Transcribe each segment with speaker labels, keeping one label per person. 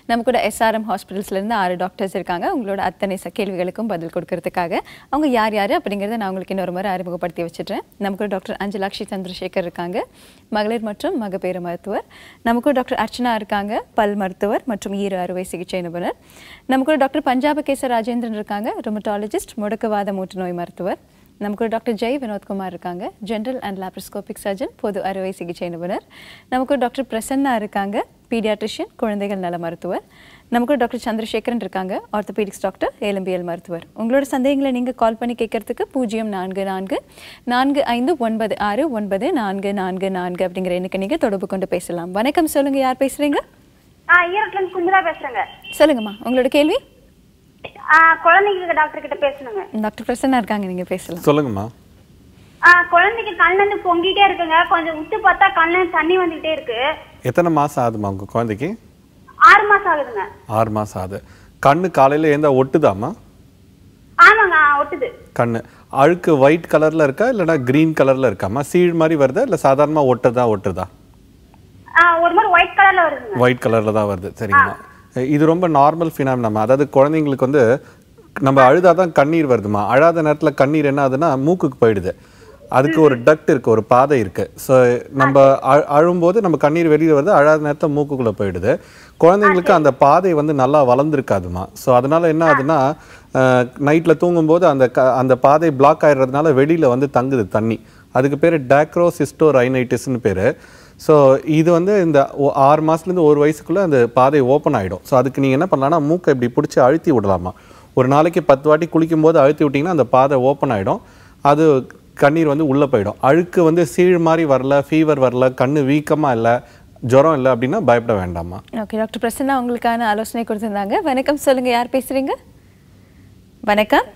Speaker 1: நம்ம கூட எஸ்ஆர்எம் ஹாஸ்பிட்டல்ஸ்லேருந்து ஆறு டாக்டர்ஸ் இருக்காங்க உங்களோட அத்தனை ச- கேள்விகளுக்கும் பதில் கொடுக்கறதுக்காக அவங்க யார் யார் அப்படிங்கிறத நான் உங்களுக்கு இன்னொரு முறை அறிமுகப்படுத்தி வச்சுட்றேன் நம்ம கூட டாக்டர் அஞ்சலாக்ஷி சந்திரசேகர் இருக்காங்க மகளிர் மற்றும் மகப்பேறு மருத்துவர் நம்ம கூட டாக்டர் அர்ச்சனா இருக்காங்க பல் மருத்துவர் மற்றும் ஈர அறுவை சிகிச்சை நிபுணர் நம்ம கூட டாக்டர் பஞ்சாபகேச ராஜேந்திரன் இருக்காங்க ருமட்டாலஜிஸ்ட் முடக்குவாத மூட்டு நோய் மருத்துவர் நம்ம கூட டாக்டர் ஜெய் வினோத்குமார் இருக்காங்க ஜென்ரல் அண்ட் லாப்ரோஸ்கோபிக் சர்ஜன் பொது அறுவை சிகிச்சை நிபுணர் நமக்கு டாக்டர் பிரசன்னா இருக்காங்க பீடியாட்ரிஷியன் குழந்தைகள் நல மருத்துவர் நமக்கு டாக்டர் சந்திரசேகரன் இருக்காங்க ஆர்த்தோபீடிக்ஸ் டாக்டர் ஏலம்பியல் மருத்துவர் உங்களோட சந்தேகங்களை நீங்கள் கால் பண்ணி கேட்கறதுக்கு பூஜ்ஜியம் நான்கு நான்கு நான்கு ஐந்து ஒன்பது ஆறு ஒன்பது நான்கு நான்கு நான்கு அப்படிங்கிற எண்ணுக்கு நீங்கள் தொடர்பு கொண்டு பேசலாம் வணக்கம் சொல்லுங்கள் யார் பேசுகிறீங்க
Speaker 2: ஆ ஈரோட்ல இருந்து குமுதா பேசுறேங்க
Speaker 1: சொல்லுங்கம்மா உங்களோட கேள்வி
Speaker 2: ஆ குழந்தைங்களுக்கு டாக்டர் கிட்ட பேசணுங்க
Speaker 1: டாக்டர் பிரசன்னா இருக்காங்க நீங்கள் பேசலாம்
Speaker 3: சொல்லுங்கம்மா
Speaker 2: ஆ குழந்தைக்கு கண்ணுல இருந்து பொங்கிட்டே இருக்குங்க கொஞ்சம் விட்டு பார்த்தா கண்ணுல இருந்து தண்ணி வந்துகிட்டே இருக்கு
Speaker 3: எத்தனை மாதம் ஆகுதுமா உங்கள் குழந்தைக்கு
Speaker 2: ஆறு மாசம் ஆகுதுங்க
Speaker 3: ஆறு மாதம் ஆகுது கண்ணு காலையில் ஏந்தா ஒட்டுதாம்மா
Speaker 2: ஆமாங்க ஆ, ஒட்டுது
Speaker 3: கண்ணு அழுக்கு ஒயிட் கலரில் இருக்கா இல்லைனா க்ரீன் கலரில் இருக்காம்மா சீழ் மாதிரி வருதா இல்லை சாதாரணமாக ஒட்டுதா ஒட்டுதா
Speaker 2: ஆ, ஒரு மாதிரி ஒயிட் கலர்ல வருதுங்க
Speaker 3: ஒயிட் கலரில் தான் வருது சரிங்கம்மா இது ரொம்ப நார்மல் ஃபினாமினம்மா அதாவது குழந்தைங்களுக்கு வந்து நம்ம அழுதாதான் கண்ணீர் வருதுமா அழாத நேரத்தில் கண்ணீர் என்ன ஆகுதுன்னா மூக்குக்கு போயிடுது அதுக்கு ஒரு டக்ட் இருக்கு ஒரு பாதை இருக்கு ஸோ நம்ம அழ- அழும்போது நம்ம கண்ணீர் வெளியே வருது அழாத நேரத்தில் மூக்குக்குள்ளே போயிடுது குழந்தைங்களுக்கு அந்த பாதை வந்து நல்லா வளர்ந்துருக்காதுமா ஸோ அதனால என்ன ஆகுதுன்னா நைட்டில் தூங்கும்போது அந்த க அந்த பாதை பிளாக் ஆயிடுறதுனால வெளியில் வந்து தங்குது தண்ணி அதுக்கு பேர் டேக்ரோசிஸ்டோ ரைனைட்டிஸ்னு பேர் ஸோ இது வந்து இந்த ஒ- ஆறு மாதத்துலேருந்து ஒரு வயசுக்குள்ளே அந்த பாதை ஓப்பன் ஆகிடும் ஸோ அதுக்கு நீங்கள் என்ன பண்ணலாம்னா மூக்கை இப்படி பிடிச்சி அழுத்தி விடலாமா ஒரு நாளைக்கு பத்து வாட்டி குளிக்கும் போது அழுத்தி விட்டிங்கன்னா அந்த பாதை ஓப்பன் ஆகிடும் அது கண்ணீர் வந்து உள்ளே போயிடும் அழுக்கு வந்து சீழ் மாதிரி வரல ஃபீவர் வரல கண்ணு வீக்கமாக இல்லை ஜுரம் இல்லை அப்படின்னா பயப்பட வேண்டாமா
Speaker 1: ஓகே டாக்டர் பிரசன்னா உங்களுக்கான ஆலோசனை கொடுத்திருந்தாங்க வணக்கம் சொல்லுங்க யார் பேசுறீங்க வணக்கம்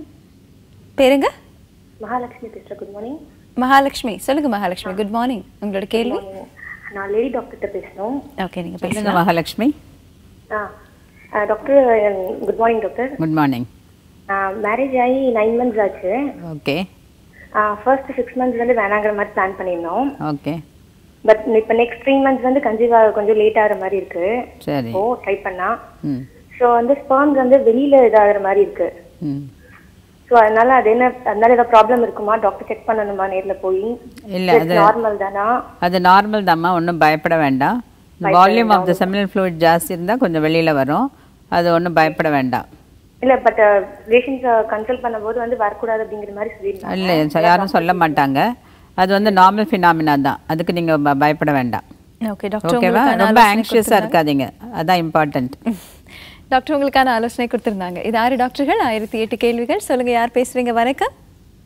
Speaker 1: பேருங்க
Speaker 4: மகாலட்சுமி பேசுறேன் குட் மார்னிங்
Speaker 1: மகாலட்சுமி சொல்லுங்க மகாலட்சுமி குட் மார்னிங் உங்களோட கேள்வி
Speaker 4: நான் லேடி டாக்டர்கிட்ட பேசணும்
Speaker 1: ஓகே நீங்க
Speaker 5: சொல்லுங்க
Speaker 1: பேசுங்க
Speaker 5: மகாலட்சுமி
Speaker 4: ஆ ஆ, doctor good morning doctor
Speaker 5: good morning
Speaker 4: marriage ஆகி நைன் மந்த்ஸ் ஆச்சு
Speaker 5: ஓகே
Speaker 4: ஃபர்ஸ்ட் சிக்ஸ் மந்த்ஸ் வந்து வேணாங்கிற மாதிரி பிளான் பண்ணியிருந்தோம்
Speaker 5: ஓகே
Speaker 4: பட் இப்போ நெக்ஸ்ட் த்ரீ மந்த்ஸ் வந்து கன்சீவ் ஆக கொஞ்சம் லேட் ஆகிற மாதிரி இருக்கு
Speaker 5: சரி
Speaker 4: ஓ ட்ரை பண்ணா
Speaker 5: ம்
Speaker 4: ஸோ வந்து ஸ்பர்ம்ஸ் வந்து வெளியில இதாகிற மாதிரி இருக்கு
Speaker 5: ம்
Speaker 4: ஸோ அதனால அது என்ன அதனால ஏதாவது ப்ராப்ளம் இருக்குமா டாக்டர் செக் பண்ணணுமா நேர்ல போய்
Speaker 5: இல்லை அது
Speaker 4: நார்மல் தானா
Speaker 5: அது நார்மல் தாம்மா ஒன்றும் பயப்பட வேண்டாம் volume of the seminal fluid ஜாஸ்தி இருந்தால் கொஞ்சம் வெளியில் வரும் அது ஒன்றும் பயப்பட வேண்டாம்
Speaker 4: இல்ல பட் பேஷண்ட்ஸ் கன்சல்ட் பண்ணும்போது வந்து வரக்கூடாது அப்படிங்கிற மாதிரி சொல்லியிருந்தாங்க
Speaker 5: இல்லை யாரும் சொல்ல மாட்டாங்க அது வந்து நார்மல் ஃபினாமினா தான் அதுக்கு நீங்கள் பயப்பட வேண்டாம்
Speaker 1: ஓகே டாக்டர்
Speaker 5: ஓகேவா
Speaker 1: உங்களுக்கான
Speaker 5: ரொம்ப
Speaker 1: ஆலோசனை
Speaker 5: ஆங்ஷியஸாக இருக்காதீங்க அதான் இம்பார்ட்டன்ட்
Speaker 1: டாக்டர் உங்களுக்கான ஆலோசனை கொடுத்திருந்தாங்க இது ஆறு டாக்டர்கள் ஆயிரத்தி எட்டு கேள்விகள் சொல்லுங்க யார் பேசுறீங்க வணக்கம்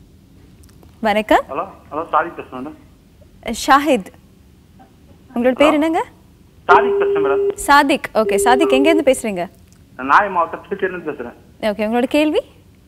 Speaker 1: வணக்கம்
Speaker 6: ஹலோ ஹலோ சாதிக் பேசுறேன் மேடம்
Speaker 1: ஷாஹித் உங்களோட பேர் என்னங்க
Speaker 6: சாதிக் பேசுறேன் மேடம்
Speaker 1: சாதிக் ஓகே சாதிக் எங்க இருந்து பேசுறீங்க
Speaker 6: நான் நாகை மாவட்டம் திருச்சியிலிருந்து பேசுறேன்
Speaker 1: ஓகே உங்களோட கேள்வி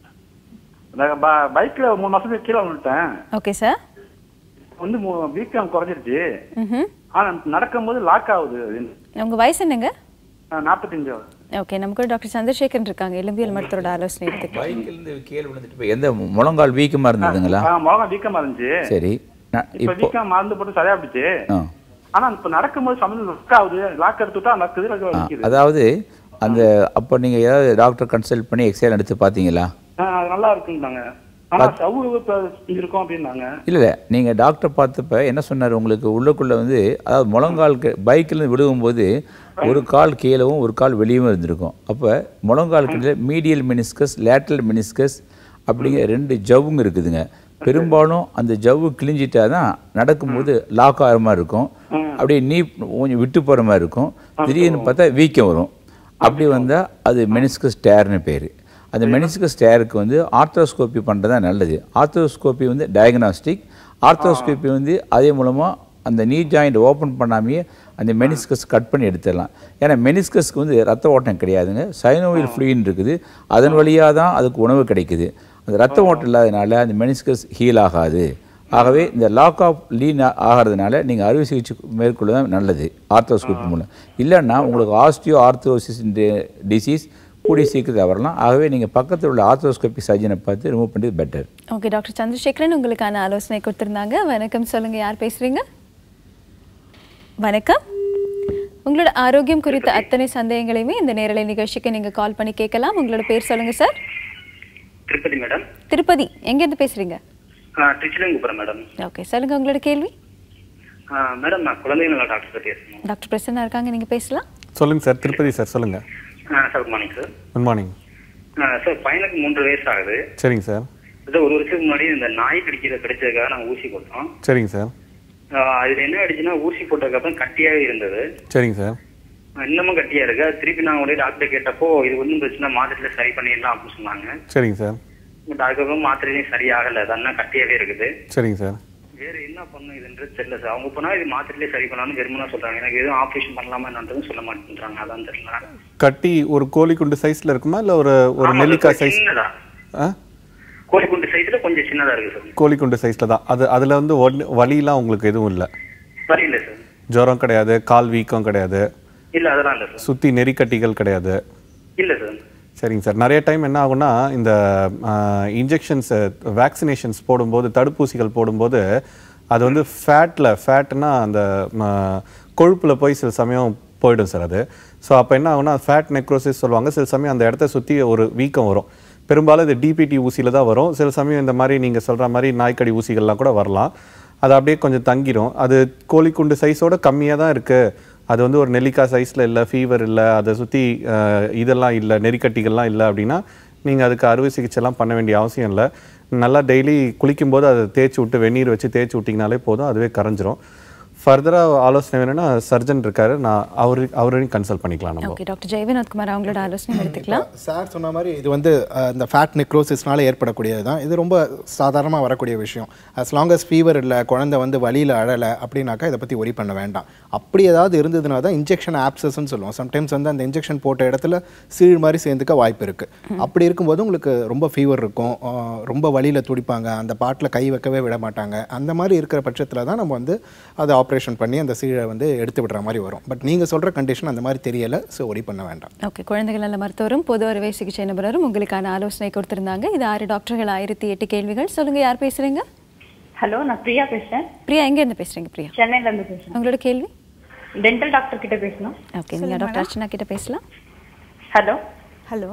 Speaker 6: நான் ப- பைக்ல மூணு மாசத்துக்கு கீழே விழுந்துட்டேன்
Speaker 1: ஓகே சார்
Speaker 6: வந்து வீக்கம் குறைஞ்சிருச்சு
Speaker 1: ம்
Speaker 6: ஆனா நடக்கும்போது லாக் ஆகுது
Speaker 1: உங்க வயசு என்னங்க
Speaker 6: நாற்பத்தஞ்சு ஆகுது
Speaker 1: ஓகே நம்ம கூட டாக்டர் சந்திரசேகரன் இருக்காங்க எலும்பியல் மருத்துவரோட ஆலோசனை எடுத்துக்கலாம்
Speaker 7: பைக்கில் இருந்து கீழே விழுந்துட்டு போய் எந்த முழங்கால் வீக்கமா இருந்ததுங்களா
Speaker 6: ஆ, முகம் வீக்கமா இருந்துச்சு
Speaker 7: சரி நான்
Speaker 6: இப்ப
Speaker 7: இப்போ
Speaker 6: வீக்கம் மருந்து போட்டு சரியாயிடுச்சு
Speaker 7: ஆ
Speaker 6: ஆனா இப்ப நடக்கும்போது சமயம் லாக் ஆகுது லாக் எடுத்துட்டா நடக்குது
Speaker 7: ஆ,
Speaker 6: வலிக்குது
Speaker 7: அதாவது அந்த அப்போ நீங்கள் ஏதாவது டாக்டர் கன்சல்ட் பண்ணி எக்ஸ்ரே எடுத்து பார்த்தீங்களா
Speaker 6: ஆ, அது நல்லா இருக்குன்னாங்க ஆனா சவு இப்ப இருக்கும் அப்படின்னாங்க
Speaker 7: இல்லை இல்லை நீங்கள் டாக்டர் பார்த்தப்ப என்ன சொன்னார் உங்களுக்கு உள்ளுக்குள்ளே வந்து அதாவது முழங்கால் பைக்கில் விழுகும்போது ஒரு கால் கீழவும் ஒரு கால் வெளியவும் இருந்திருக்கும் அப்போ முழங்கால் கீழே மீடியல் மினிஸ்கஸ் லேட்டரல் மினிஸ்கஸ் அப்படிங்கிற ரெண்டு ஜவ்வுங்க இருக்குதுங்க பெரும்பாலும் அந்த ஜவ்வு கிழிஞ்சிட்டா தான் நடக்கும்போது லாக் ஆகிற மாதிரி இருக்கும் அப்படியே நீ கொஞ்சம் விட்டு போகிற மாதிரி இருக்கும் திடீர்னு பார்த்தா வீக்கம் வரும் அப்படி வந்தால் அது மெனிஸ்கஸ் டேர்னு பேர் அந்த மெனிஸ்கஸ் டேருக்கு வந்து ஆர்த்தோஸ்கோப்பி பண்ணுறது தான் நல்லது ஆர்த்தோஸ்கோப்பி வந்து டயக்னாஸ்டிக் ஆர்த்தோஸ்கோப்பி வந்து அதே மூலமாக அந்த நீ ஜாயிண்ட் ஓப்பன் பண்ணாமையே அந்த மெனிஸ்கஸ் கட் பண்ணி எடுத்துடலாம் ஏன்னா மெனிஸ்கஸ்க்கு வந்து ரத்த ஓட்டம் கிடையாதுங்க சைனோவில் ஃப்ளூயின் இருக்குது அதன் வழியாக தான் அதுக்கு உணவு கிடைக்குது அந்த ரத்த ஓட்டம் இல்லாதனால அந்த மெனிஸ்கஸ் ஹீல் ஆகாது ஆகவே இந்த லாக் ஆஃப் லீன் ஆகிறதுனால நீங்கள் அறுவை சிகிச்சை மேற்கொள்ள தான் நல்லது ஆர்த்தோஸ்கோப்பி மூலம் இல்லைன்னா உங்களுக்கு ஆஸ்டியோ ஆர்த்தோசிஸ் டிசீஸ் கூடிய சீக்கிரத்தில் வரலாம் ஆகவே நீங்கள் பக்கத்தில் உள்ள ஆர்த்தோஸ்கோபி சர்ஜனை பார்த்து ரிமூவ் பண்ணுறது பெட்டர்
Speaker 1: ஓகே டாக்டர் சந்திரசேகரன் உங்களுக்கான ஆலோசனை கொடுத்திருந்தாங்க வணக்கம் சொல்லுங்க யார் பேசுறீங்க வணக்கம் உங்களோட ஆரோக்கியம் குறித்த அத்தனை சந்தேகங்களையுமே இந்த நேரலை நிகழ்ச்சிக்கு நீங்க கால் பண்ணி கேட்கலாம் உங்களோட பேர் சொல்லுங்க சார்
Speaker 6: திருப்பதி மேடம்
Speaker 1: திருப்பதி எங்க இருந்து பேசுறீங்க
Speaker 6: திருச்சிலங்குப்புறம் மேடம்
Speaker 1: ஓகே சொல்லுங்க உங்களோட கேள்வி
Speaker 6: மேடம் நான் குழந்தைங்கள டாக்டர் பேசணும்
Speaker 1: டாக்டர் பிரசன்னா இருக்காங்க நீங்க பேசலாம்
Speaker 3: சொல்லுங்க சார் திருப்பதி சார் சொல்லுங்க
Speaker 6: sir good morning sir
Speaker 3: good morning
Speaker 6: sir பையனுக்கு மூன்று வயசு ஆகுது
Speaker 3: சரிங்க சார்
Speaker 6: இது ஒரு வருஷத்துக்கு முன்னாடி இந்த நாய் கடிக்கிற கடிச்சதுக்காக நாங்கள் ஊசி போட்டோம்
Speaker 3: சரிங்க சார்
Speaker 6: ஆஹ் அதுல என்ன ஆயிடுச்சுன்னா ஊசி போட்டதுக்கப்புறம் கட்டியாவே இருந்தது
Speaker 3: சரிங்க சார்
Speaker 6: ஆஹ் இன்னமும் கட்டியா இருக்கு அது திருப்பி நான் உடனே டாக்டர் கேட்டப்போ இது ஒன்றும் பிரச்சனை மாத்திரையில சரி பண்ணிடலாம் அப்படின்னு சொன்னாங்க
Speaker 3: சரிங்க சார்
Speaker 6: பட் அதுக்கப்புறம் மாத்திரையிலையும் சரியாகல அது அண்ணா கட்டியாவே இருக்குது
Speaker 3: சரிங்க சார்
Speaker 6: வேற என்ன பண்ணும் இதுன்றது தெரியல சார் அவங்க போனா இது மாத்திரையிலே சரி பண்ணலாம்னு வெறுமனா சொல்றாங்க எனக்கு எதுவும் ஆபரேஷன் பண்ணலாமா என்னன்றதும் சொல்ல மாட்டேன்றாங்க அதான் தெரியல
Speaker 3: கட்டி ஒரு கோழி குண்டு சைஸ்ல இருக்குமா இல்ல ஒரு ஒரு
Speaker 6: ஆமா,
Speaker 3: நெல்லிக்காய்
Speaker 6: அது
Speaker 3: சைஸ்
Speaker 6: சின்னதா
Speaker 3: ஆ
Speaker 6: கோழிக்குண்டு சைஸ்ல கொஞ்சம் சின்னதா இருக்கு சார்
Speaker 3: கோழி குண்டு சைஸ்ல தான் அது அதுல வந்து ஒன்னு வலிலாம் உங்களுக்கு எதுவும் இல்லை
Speaker 6: சரி இல்ல சார்
Speaker 3: ஜுரம் கிடையாது கால் வீக்கம் கிடையாது
Speaker 6: இல்ல அதெல்லாம் இல்ல சார்
Speaker 3: சுத்தி நெறிக்கட்டிகள் கிடையாது
Speaker 6: இல்ல சார்
Speaker 3: சரிங்க சார் நிறைய டைம் என்ன ஆகும்னா இந்த இன்ஜெக்ஷன்ஸ் வேக்சினேஷன்ஸ் போடும்போது தடுப்பூசிகள் போடும்போது அது வந்து ஃபேட்டில் ஃபேட்னா அந்த கொழுப்பில் போய் சில சமயம் போயிடும் சார் அது ஸோ அப்போ என்ன ஆகும்னா ஃபேட் நெக்ரோசிஸ் சொல்லுவாங்க சில சமயம் அந்த இடத்த சுற்றி ஒரு வீக்கம் வரும் பெரும்பாலும் இது டிபிடி ஊசியில் தான் வரும் சில சமயம் இந்த மாதிரி நீங்கள் சொல்கிற மாதிரி நாய்க்கடி ஊசிகள்லாம் கூட வரலாம் அது அப்படியே கொஞ்சம் தங்கிரும் அது கோழிக்குண்டு சைஸோட கம்மியாக தான் இருக்குது அது வந்து ஒரு நெல்லிக்காய் சைஸில் இல்லை ஃபீவர் இல்லை அதை சுற்றி இதெல்லாம் இல்லை நெறிக்கட்டிகள்லாம் இல்லை அப்படின்னா நீங்கள் அதுக்கு அறுவை சிகிச்சைலாம் பண்ண வேண்டிய அவசியம் இல்லை நல்லா டெய்லி குளிக்கும்போது அதை தேய்ச்சி விட்டு வெந்நீர் வச்சு தேய்ச்சி விட்டிங்கனாலே போதும் அதுவே கரைஞ்சிரும் ஃபர்தராக ஆலோசனை வேணும்னா சர்ஜன் இருக்காரு நான் அவரு அவரையும் கன்சல்ட் பண்ணிக்கலாம் நம்ம
Speaker 1: ஓகே டாக்டர் ஜெயவினோத் குமார் அவங்களோட ஆலோசனை எடுத்துக்கலாம்
Speaker 8: சார் சொன்ன மாதிரி இது வந்து அஹ், இந்த ஃபேட் நெக்ரோசிஸ்னால ஏற்படக்கூடியது தான் இது ரொம்ப சாதாரணமாக வரக்கூடிய விஷயம் as long as ஃபீவர் இல்லை குழந்தை வந்து வலியில் அழலை அப்படின்னாக்கா இதை பற்றி ஒரி பண்ண வேண்டாம் அப்படி ஏதாவது இருந்ததுனா தான் இன்ஜெக்ஷன் ஆப்சஸ்ன்னு சொல்லுவோம் சம்டைம்ஸ் வந்து அந்த இன்ஜெக்ஷன் போட்ட இடத்துல சீழ் மாதிரி சேர்ந்துக்க வாய்ப்பு இருக்குது அப்படி இருக்கும்போது உங்களுக்கு ரொம்ப ஃபீவர் இருக்கும் அஹ், ரொம்ப வலியில் துடிப்பாங்க அந்த பாட்டில் கை வைக்கவே விட மாட்டாங்க அந்த மாதிரி இருக்கிற பட்சத்தில் தான் நம்ம வந்து அதை ஆப்ரேஷன் பண்ணி அந்த சீழை வந்து எடுத்து விடுற மாதிரி வரும் பட் நீங்கள் சொல்கிற கண்டிஷன் அந்த மாதிரி தெரியலை ஸோ ஒரி பண்ண வேண்டாம்
Speaker 1: ஓகே குழந்தைகள் நல மருத்துவரும் பொது அறுவை சிகிச்சை நிபுணரும் உங்களுக்கான ஆலோசனை கொடுத்திருந்தாங்க இது ஆறு டாக்டர்கள் ஆயிரத்தி எட்டு கேள்விகள் சொல்லுங்க யார் பேசுறீங்க
Speaker 9: ஹலோ நான் பிரியா பேசுறேன்
Speaker 1: பிரியா எங்க இருந்து பேசுறீங்க பிரியா
Speaker 9: சென்னையில இருந்து பேசுறேன்
Speaker 1: உங்களோட கேள்வி
Speaker 9: டென்டல் டாக்டர் கிட்ட பேசணும்
Speaker 1: ஓகே நீங்க டாக்டர் அர்ச்சனா கிட்ட பேசலாம்
Speaker 9: ஹலோ
Speaker 10: ஹலோ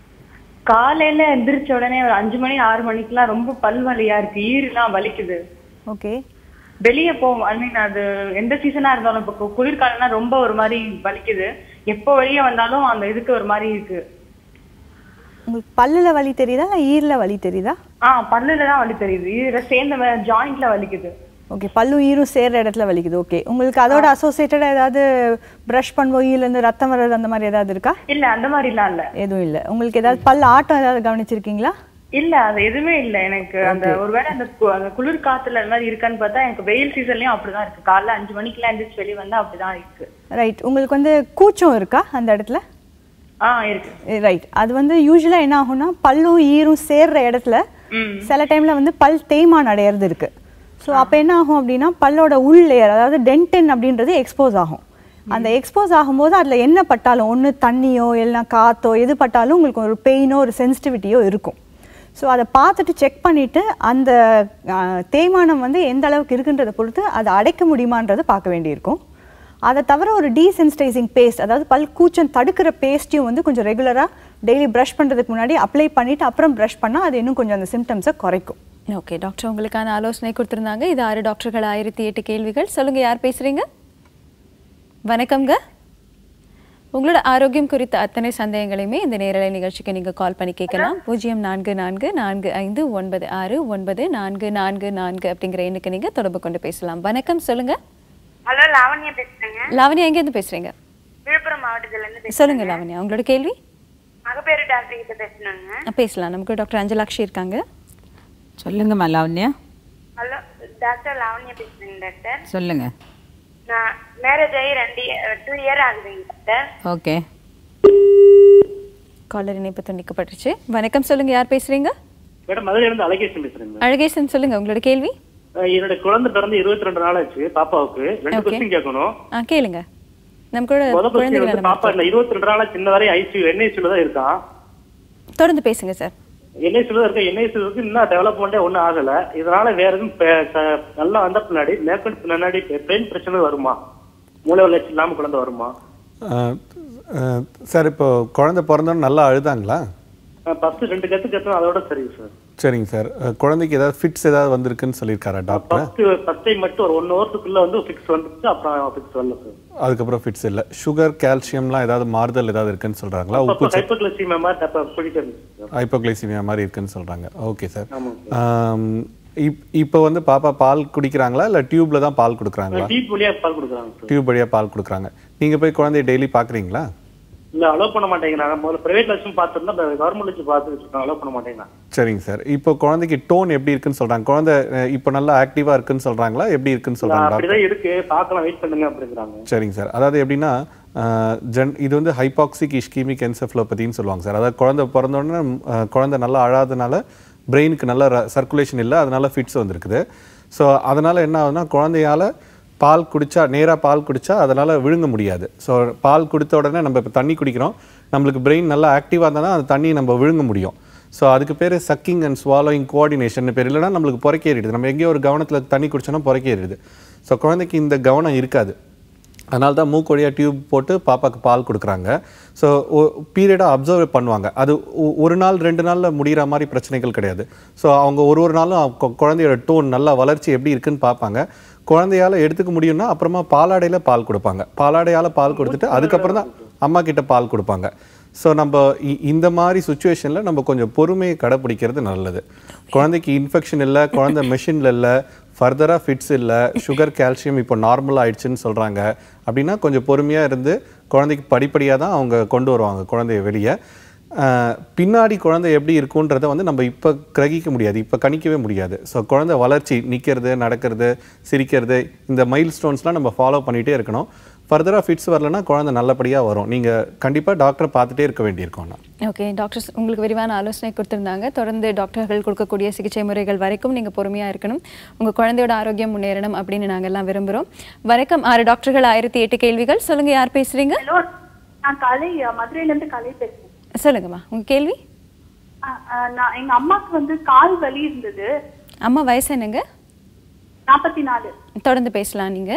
Speaker 9: காலையில எந்திரிச்ச உடனே ஒரு அஞ்சு மணி ஆறு மணிக்கெல்லாம் ரொம்ப பல் வலியா இருக்கு ஈரெல்லாம் வலிக்குது
Speaker 10: ஓகே
Speaker 9: வெளியே போவோம் ஐ மீன் அது எந்த சீசனா இருந்தாலும் இப்போ கு- குளிர்காலம்னா ரொம்ப ஒரு மாதிரி வலிக்குது எப்போ வெளியே வந்தாலும் அந்த இதுக்கு ஒரு மாதிரி இருக்கு
Speaker 10: உங்களுக்கு பல்லுல வலி தெரியுதா இல்லை ஈரில் வலி தெரியுதா
Speaker 9: ஆ பல்லுல தான் வலி தெரியுது ஈர சேர்ந்த ஜாயிண்ட்ல வலிக்குது
Speaker 10: ஓகே பல்லும் ஈரும் சேர்ற இடத்துல வலிக்குது ஓகே உங்களுக்கு அதோட அசோசியேட்டடாக ஏதாவது ப்ரஷ் பண்ணும்போது ஈலேருந்து ரத்தம் வர்றது அந்த மாதிரி ஏதாவது இருக்கா
Speaker 9: இல்ல அந்த மாதிரிலாம் இல்ல
Speaker 10: எதுவும் இல்லை உங்களுக்கு ஏதாவது பல் ஆட்டம் ஏதாவது கவனிச்சிருக்கீங்களா
Speaker 9: இல்ல அது எதுவுமே இல்ல எனக்கு அந்த ஒருவேளை அந்த கு- அந்த குளிர் காத்துல அந்த மாதிரி இருக்கான்னு பார்த்தா எனக்கு வெயில் சீசன்லயும் அப்படிதான் இருக்கு காலைல அஞ்சு மணிக்கெல்லாம் எந்திரிச்சு வெளியே வந்தா அப்படிதான் இருக்கு
Speaker 10: ரைட் உங்களுக்கு வந்து கூச்சம் இருக்கா அந்த இடத்துல
Speaker 9: ஆ இருக்கு
Speaker 10: ரைட் அது வந்து யூஸ்வலாக என்ன ஆகும்னா பல்லும் ஈரும் சேர்ற இடத்துல சில டைம்ல வந்து பல் தேய்மான் அடையிறது இருக்கு ஸோ அப்போ என்ன ஆகும் அப்படின்னா பல்லோட உள் லேயர் அதாவது டென்டின் அப்படின்றது எக்ஸ்போஸ் ஆகும் அந்த எக்ஸ்போஸ் ஆகும்போது அதில் என்ன பட்டாலும் ஒன்று தண்ணியோ இல்லைனா காத்தோ எது பட்டாலும் உங்களுக்கு ஒரு பெயினோ ஒரு சென்சிட்டிவிட்டியோ இருக்கும் ஸோ அதை பார்த்துட்டு செக் பண்ணிவிட்டு அந்த ஆ, தேய்மானம் வந்து எந்த அளவுக்கு இருக்குன்றதை பொறுத்து அதை அடைக்க முடியுமான்றதை பார்க்க வேண்டியிருக்கும் அதை தவிர ஒரு டீசென்சிடைசிங் பேஸ்ட் அதாவது பல் கூச்சம் தடுக்கிற பேஸ்ட்டையும் வந்து கொஞ்சம் ரெகுலராக டெய்லி ப்ரஷ் பண்ணுறதுக்கு முன்னாடி அப்ளை பண்ணிவிட்டு அப்புறம் ப்ரஷ் பண்ணால் அது இன்னும் கொஞ்சம் அந்த சிம்டம்ஸை குறைக்கும்
Speaker 1: ஓகே டாக்டர் உங்களுக்கான ஆலோசனை கொடுத்திருந்தாங்க இது ஆறு டாக்டர்கள் ஆயிரத்தி எட்டு கேள்விகள் சொல்லுங்க யார் பேசுறீங்க வணக்கம்ங்க உங்களோட ஆரோக்கியம் குறித்த அத்தனை சந்தேகங்களையுமே இந்த நேரலை நிகழ்ச்சிக்கு நீங்க கால் பண்ணி கேட்கலாம் பூஜ்ஜியம் நான்கு நான்கு நான்கு ஐந்து ஒன்பது ஆறு ஒன்பது நான்கு நான்கு நான்கு அப்படிங்கிற எண்ணுக்கு நீங்க தொடர்பு கொண்டு பேசலாம் வணக்கம் சொல்லுங்க
Speaker 2: ஹலோ லாவண்யா பேசுறேங்க
Speaker 1: லாவண்யா எங்க இருந்து பேசுறீங்க
Speaker 2: விழுப்புரம் மாவட்டத்துல இருந்து பேசுறேன்
Speaker 1: சொல்லுங்க லாவண்யா உங்களோட கேள்வி
Speaker 2: மகப்பேறு டாக்டர் கிட்ட பேசணுங்க
Speaker 1: அஹ் பேசலாம் நமக்கு டாக்டர் அஞ்சலாக்ஷி இருக்காங்க
Speaker 5: சொல்லுங்கம்மா லாவண்யா
Speaker 2: ஹலோ டாக்டர் லாவண்யா பேசுறேங்க டாக்டர்
Speaker 5: சொல்லுங்க
Speaker 2: நான் மேரேஜ் ஆகி ரெண்டு டூ இயர் ஆகுதுங்க டாக்டர்
Speaker 5: ஓகே
Speaker 1: காலர் இணைப்பு துண்டிக்கப்பட்டுச்சு வணக்கம் சொல்லுங்க யார் பேசுறீங்க
Speaker 6: மேடம் மதுரையில இருந்து அழகேசன் பேசுறேங்க
Speaker 1: அழகேசன் சொல்லுங்க உங்களோட கேள்வி
Speaker 6: அஹ் என்னோட குழந்தை பிறந்து இருபத்தி ரெண்டு நாள் ஆச்சு பாப்பாவுக்கு ரெண்டு
Speaker 1: Okay.
Speaker 6: கொஸ்டின் கேட்கணும்
Speaker 1: ஆ கேளுங்க நம்ம கூட
Speaker 6: முத கொஸ்டின்
Speaker 1: குழந்தைகள்
Speaker 6: வந்து
Speaker 1: நலம்
Speaker 6: பாப்பா இந்த இருபத்தி ரெண்டு நாளா சின்ன வரை ஐசியூ என்ஐசியூல தான் இருக்கான்
Speaker 1: தொடர்ந்து பேசுங்க சார்
Speaker 6: என்ஐசியூல தான் இருக்க என்ஐசியூக்கு இன்னும் டெவலப்மெண்டே ஒன்றும் ஆகல இதனால வேற எதுவும் பே- ச- நல்லா வந்த பின்னாடி மேற்கொண்டு பின்னாடி பெயின் பிரச்சனை வருமா
Speaker 11: மூளை வளர்ச்சி இல்லாம குழந்தை வருமா
Speaker 3: அஹ், அஹ், சார் இப்போ குழந்தை பிறந்தோன்னு நல்லா அழுதாங்களா
Speaker 11: ஃபர்ஸ்ட் ரெண்டு கத்து கத்தும் அதோட சரி சார்
Speaker 3: சரிங்க சார் அஹ், குழந்தைக்கு ஏதாவது ஃபிட்ஸ் ஏதாவது வந்திருக்குன்னு சொல்லியிருக்காரா டாக்டர்
Speaker 11: ஃபர்ஸ்ட் ஃபர்ஸ்ட் டைம் மட்டும் ஒரு ஒன் ஹவர்ஸுக்குள்ள வந்து ஃபிக்ஸ் வந்துச்சு அப்புறம் ஃபிக்ஸ் வரல சார்
Speaker 3: அதுக்கப்புறம் ஃபிட்ஸ் இல்லை சுகர் கால்சியம்லாம் ஏதாவது மாறுதல் ஏதாவது இருக்குன்னு சொல்றாங்களா உப்பு சத்து
Speaker 11: ஹைப்போகிளைசிமியா மாதிரி டப்ப போயிட்டு இருந்துச்சு சார்
Speaker 3: ஹைப்போகிளைசிமியா மாதிரி இருக்குன்னு சொல்றாங்க ஓகே சார்
Speaker 11: ஆமாங்க
Speaker 3: ஆம், இப் இப்போ வந்து பாப்பா பால் குடிக்கிறாங்களா இல்லை டியூப்ல தான் பால் கொடுக்குறாங்களா
Speaker 11: டீப் வழியா பால் கொடுக்குறாங்க சார்
Speaker 3: டியூப் வழியா பால் கொடுக்குறாங்க நீங்க போய் குழந்தைய டெய்லி பாக்குறீங்களா
Speaker 11: இல்ல அலோவ் பண்ண மாட்டேங்கிறாங்க முதல்ல பிரைவேட்ல வச்சு பார்த்துருந்தா கவர்மெண்ட் வச்சு பார்த்துட்டு இருக்காங்க அலோவ் பண்ண மாட்டேங்கிறாங்க
Speaker 3: சரிங்க சார் இப்போ குழந்தைக்கு டோன் எப்படி இருக்குன்னு சொல்றாங்க குழந்தை அஹ், இப்போ நல்லா ஆக்டிவா இருக்குன்னு சொல்றாங்களா எப்படி இருக்குன்னு சொல்றாங்க டாக்டர்
Speaker 11: அப்படிதான் இருக்கு பார்க்கலாம் வெயிட் பண்ணுங்க அப்படிங்கிறாங்க
Speaker 3: சரிங்க சார் அதாவது எப்படின்னா அஹ், ஜென் இது வந்து ஹைபாக்சிக் இஷ்கீமிக் என்செஃபலோபதின்னு சொல்லுவாங்க சார் அதாவது குழந்தை பிறந்த உடனே அஹ், குழந்தை நல்லா அழாதனால பிரெயினுக்கு நல்ல சர்க்குலேஷன் இல்லை அதனால ஃபிட்ஸ் வந்திருக்குது ஸோ அதனால என்ன ஆகுதுன்னா குழந்தையால பால் குடிச்சா நேராக பால் குடிச்சா அதனால விழுங்க முடியாது ஸோ பால் கொடுத்த உடனே நம்ம இப்போ தண்ணி குடிக்கிறோம் நம்மளுக்கு பிரெயின் நல்லா ஆக்டிவாக இருந்தால் தான் அந்த தண்ணியை நம்ம விழுங்க முடியும் ஸோ அதுக்கு பேர் சக்கிங் அண்ட் ஸ்வாலோயிங் கோஆர்டினேஷன் பேர் இல்லைன்னா நம்மளுக்கு புறக்கேறிடுது நம்ம எங்கேயோ ஒரு கவனத்தில் தண்ணி குடிச்சோன்னா புறக்கேறிடுது ஸோ குழந்தைக்கு இந்த கவனம் இருக்காது அதனால தான் மூக்கு வழியாக டியூப் போட்டு பாப்பாக்கு பால் கொடுக்குறாங்க ஸோ பீரியடாக அப்சர்வ் பண்ணுவாங்க அது ஒ- ஒரு நாள் ரெண்டு நாளில் முடிகிற மாதிரி பிரச்சனைகள் கிடையாது ஸோ அவங்க ஒரு ஒரு நாளும் அவங்க கு- குழந்தையோட டோன் நல்லா வளர்ச்சி எப்படி இருக்குன்னு பார்ப்பாங்க குழந்தையால எடுத்துக்க முடியும்னா அப்புறமா பாலாடையில் பால் கொடுப்பாங்க பாலாடையால் பால் கொடுத்துட்டு அதுக்கப்புறம் தான் அம்மா கிட்ட பால் கொடுப்பாங்க ஸோ நம்ம இ- இந்த மாதிரி சுச்சுவேஷனில் நம்ம கொஞ்சம் பொறுமையை கடைப்பிடிக்கிறது நல்லது குழந்தைக்கு இன்ஃபெக்ஷன் இல்லை குழந்தை மெஷினில் இல்லை ஃபர்தராக ஃபிட்ஸ் இல்லை சுகர் கால்சியம் இப்போ நார்மல் ஆயிடுச்சுன்னு சொல்கிறாங்க அப்படின்னா கொஞ்சம் பொறுமையாக இருந்து குழந்தைக்கு படிப்படியாக தான் அவங்க கொண்டு வருவாங்க குழந்தைய வெளியே ஆஹ் பின்னாடி குழந்தை எப்படி இருக்குன்றதை வந்து நம்ம இப்போ கிரகிக்க முடியாது இப்போ கணிக்கவே முடியாது ஸோ குழந்தை வளர்ச்சி நிற்கிறது நடக்கிறது சிரிக்கிறது இந்த மைல் ஸ்டோன்ஸ்லாம் நம்ம ஃபாலோ பண்ணிகிட்டே இருக்கணும் ஃபர்தராக ஃபிட்ஸ் வரலன்னா குழந்தை நல்லபடியாக வரும் நீங்கள் கண்டிப்பாக டாக்டரை பார்த்துட்டே இருக்க வேண்டியிருக்கும் நான்
Speaker 1: ஓகே டாக்டர்ஸ் உங்களுக்கு விரிவான ஆலோசனை கொடுத்திருந்தாங்க தொடர்ந்து டாக்டர்கள் கொடுக்கக்கூடிய சிகிச்சை முறைகள் வரைக்கும் நீங்கள் பொறுமையாக இருக்கணும் உங்கள் குழந்தையோட ஆரோக்கியம் முன்னேறணும் அப்படின்னு நாங்கள் எல்லாம் விரும்புகிறோம் வணக்கம் ஆறு டாக்டர்கள் ஆயிரத்தி எட்டு கேள்விகள் சொல்லுங்கள் யார் பேசுகிறீங்க
Speaker 2: ஹலோ நான் கலை மதுரையில இருந்து கலை பேசுறேன்
Speaker 1: சொல்லுங்கம்மா உங்கள் கேள்வி
Speaker 2: ஆ, ஆ, நான் எங்க அம்மாக்கு வந்து கால் வலி இருந்தது
Speaker 1: அம்மா வயசு என்னங்க
Speaker 2: நாற்பத்தி நாலு
Speaker 1: தொடர்ந்து பேசலாம் நீங்கள்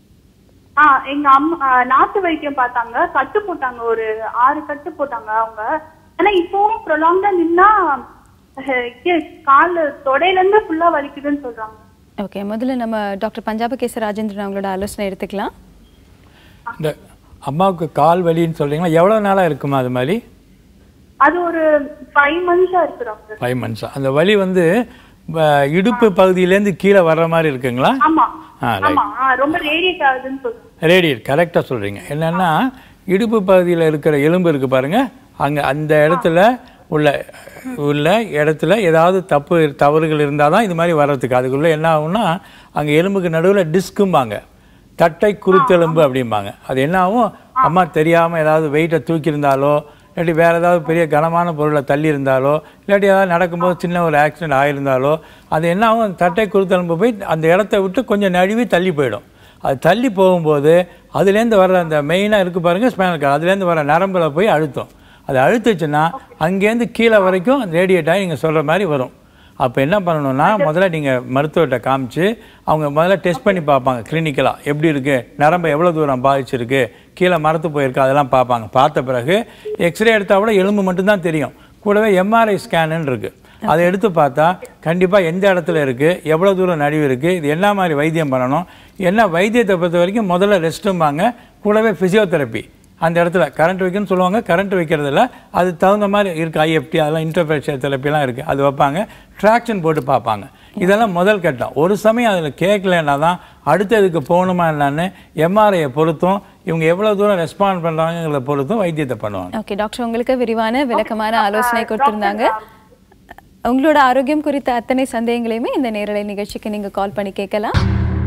Speaker 2: ஆ எங்க அம்மா ஆ, நாட்டு வைத்தியம் பார்த்தாங்க கட்டு போட்டாங்க ஒரு ஆறு கட்டு போட்டாங்க அவங்க ஆனா இப்பவும் ப்ரொலாங்கா நின்னா அஹ், இங்க கால் தொடையில இருந்து ஃபுல்லா வலிக்குதுன்னு சொல்றாங்க
Speaker 1: ஓகே முதல்ல நம்ம டாக்டர் பஞ்சாப கேச ராஜேந்திரன் அவங்களோட ஆலோசனை எடுத்துக்கலாம்
Speaker 12: இந்த அம்மாவுக்கு கால் வலின்னு சொல்றீங்களா எவ்வளோ நாளாக இருக்குமா அது மாதிரி
Speaker 2: அது ஒரு ஃபைவ் மந்த்ஸா இருக்கு டாக்டர்
Speaker 12: ஃபைவ் மந்த்ஸா அந்த வலி வந்து வ- இடுப்பு பகுதியிலேருந்து கீழே வர்ற மாதிரி இருக்குங்களா
Speaker 2: ஆமா
Speaker 12: ஆ ரைட்
Speaker 2: ஆமா ஆ, ரொம்ப ரேடியேட் ஆகுதுன்னு சொல்றாங்க
Speaker 12: ரேடியேட் கரெக்டாக சொல்கிறீங்க என்னென்னா இடுப்பு பகுதியில் இருக்கிற எலும்பு இருக்குது பாருங்க அங்கே அந்த இடத்துல உள்ள உள்ள இடத்துல ஏதாவது தப்பு தவறுகள் இருந்தால் தான் இது மாதிரி வர்றதுக்கு அதுக்குள்ளே என்ன ஆகும்னா அங்கே எலும்புக்கு நடுவில் டிஸ்கும்பாங்க தட்டை குருத்தெலும்பு அப்படிம்பாங்க அது என்ன ஆகும் அம்மா தெரியாமல் ஏதாவது வெயிட்டை தூக்கியிருந்தாலோ இல்லாட்டி வேறு ஏதாவது பெரிய கனமான பொருளை தள்ளி இருந்தாலோ இல்லாட்டி ஏதாவது நடக்கும்போது சின்ன ஒரு ஆக்சிடென்ட் ஆயிருந்தாலோ அது என்ன ஆகும் அந்த தட்டை குருத்தெலும்பு போய் அந்த இடத்த விட்டு கொஞ்சம் நழுவி தள்ளி போயிடும் அது தள்ளி போகும்போது அதுலேருந்து வர அந்த மெயினாக இருக்குது பாருங்கள் ஸ்பைனல் கார்டு அதுலேருந்து வர நரம்புல போய் அழுத்தம் அது அழுத்துச்சுன்னா அங்கேருந்து கீழே வரைக்கும் ரேடியேட் ஆகி நீங்கள் சொல்கிற மாதிரி வரும் அப்போ என்ன பண்ணணும்னா முதல்ல நீங்கள் மருத்துவர்கிட்ட காமிச்சு அவங்க முதல்ல டெஸ்ட் பண்ணி பார்ப்பாங்க கிளினிக்கலாக எப்படி இருக்குது நரம்பு எவ்வளோ தூரம் பாதிச்சிருக்கு கீழே மரத்து போயிருக்கு அதெல்லாம் பார்ப்பாங்க பார்த்த பிறகு எக்ஸ்ரே எடுத்தால் கூட எலும்பு மட்டும்தான் தெரியும் கூடவே எம்ஆர்ஐ ஸ்கேனுன்னு இருக்குது அதை எடுத்து பார்த்தா கண்டிப்பாக எந்த இடத்துல இருக்குது எவ்வளோ தூரம் நடுவு இருக்குது இது என்ன மாதிரி வைத்தியம் பண்ணணும் என்ன வைத்தியத்தை பொறுத்த வரைக்கும் முதல்ல ரெஸ்ட்டும்பாங்க கூடவே ஃபிசியோதெரப்பி அந்த இடத்துல கரண்ட் வைக்கணும்னு சொல்லுவாங்க கரண்ட் வைக்கிறதுல அது தகுந்த மாதிரி இருக்குது ஐஎஃப்டி அதெல்லாம் இன்டர்ஃபேஷியல் தெரப்பிலாம் இருக்குது அது வைப்பாங்க ட்ராக்ஷன் போட்டு பார்ப்பாங்க இதெல்லாம் முதல் கட்டம் ஒரு சமயம் அதில் கேட்கலன்னா தான் அடுத்ததுக்கு போகணுமா என்னன்னு எம்ஆர்ஐயை பொறுத்தும் இவங்க எவ்வளோ தூரம் ரெஸ்பாண்ட் பண்ணுறாங்கிறத பொறுத்தும் வைத்தியத்தை பண்ணுவாங்க
Speaker 1: ஓகே டாக்டர் உங்களுக்கு விரிவான விளக்கமான ஆலோசனை கொடுத்திருந்தாங்க உங்களோட ஆரோக்கியம் குறித்த அத்தனை சந்தேகங்களையுமே இந்த நேரலை நிகழ்ச்சிக்கு நீங்க கால் பண்ணி கேட்கலாம்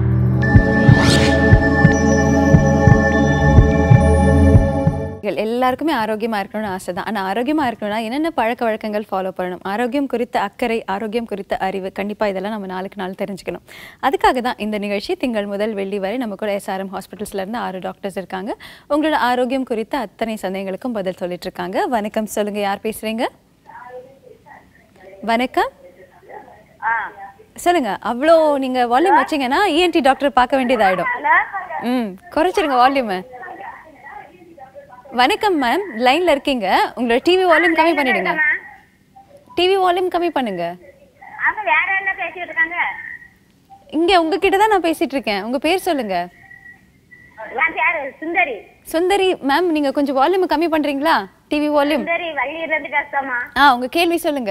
Speaker 1: நீங்கள் எல்லாருக்குமே ஆரோக்கியமா இருக்கணும்னு ஆசை தான் ஆனால் ஆரோக்கியமா இருக்கணும்னா என்னென்ன பழக்க வழக்கங்கள் ஃபாலோ பண்ணணும் ஆரோக்கியம் குறித்த அக்கறை ஆரோக்கியம் குறித்த அறிவு கண்டிப்பா இதெல்லாம் நம்ம நாளுக்கு நாள் தெரிஞ்சுக்கணும் அதுக்காக தான் இந்த நிகழ்ச்சி திங்கள் முதல் வெள்ளி வரை நம்ம கூட எஸ்ஆர்எம் ஹாஸ்பிட்டல்ஸ்ல இருந்து ஆறு டாக்டர்ஸ் இருக்காங்க உங்களோட ஆரோக்கியம் குறித்த அத்தனை சந்தேகங்களுக்கும் பதில் சொல்லிட்டு இருக்காங்க வணக்கம் சொல்லுங்க யார் பேசுறீங்க வணக்கம் சொல்லுங்க அவ்வளோ நீங்க வால்யூம் வச்சீங்கன்னா இஎன்டி டாக்டர் பார்க்க வேண்டியதாயிடும் ம் குறைச்சிருங்க வால்யூமை வணக்கம் மேம் லைன்ல இருக்கீங்க உங்களோட டிவி வால்யூம் கம்மி பண்ணிடுங்க டிவி வால்யூம் கம்மி பண்ணுங்க
Speaker 13: அவங்க வேற என்ன பேசிட்டு இருக்காங்க
Speaker 1: இங்க உங்ககிட்ட தான் நான் பேசிட்டு இருக்கேன் உங்க பேர் சொல்லுங்க
Speaker 13: என் பேரு சுந்தரி
Speaker 1: சுந்தரி மேம் நீங்க கொஞ்சம் வால்யூம் கம்மி பண்றீங்களா டிவி வால்யூம்
Speaker 13: சுந்தரி வள்ளியில இருந்து பேசுறோமா
Speaker 1: ஆ உங்க கேள்வி சொல்லுங்க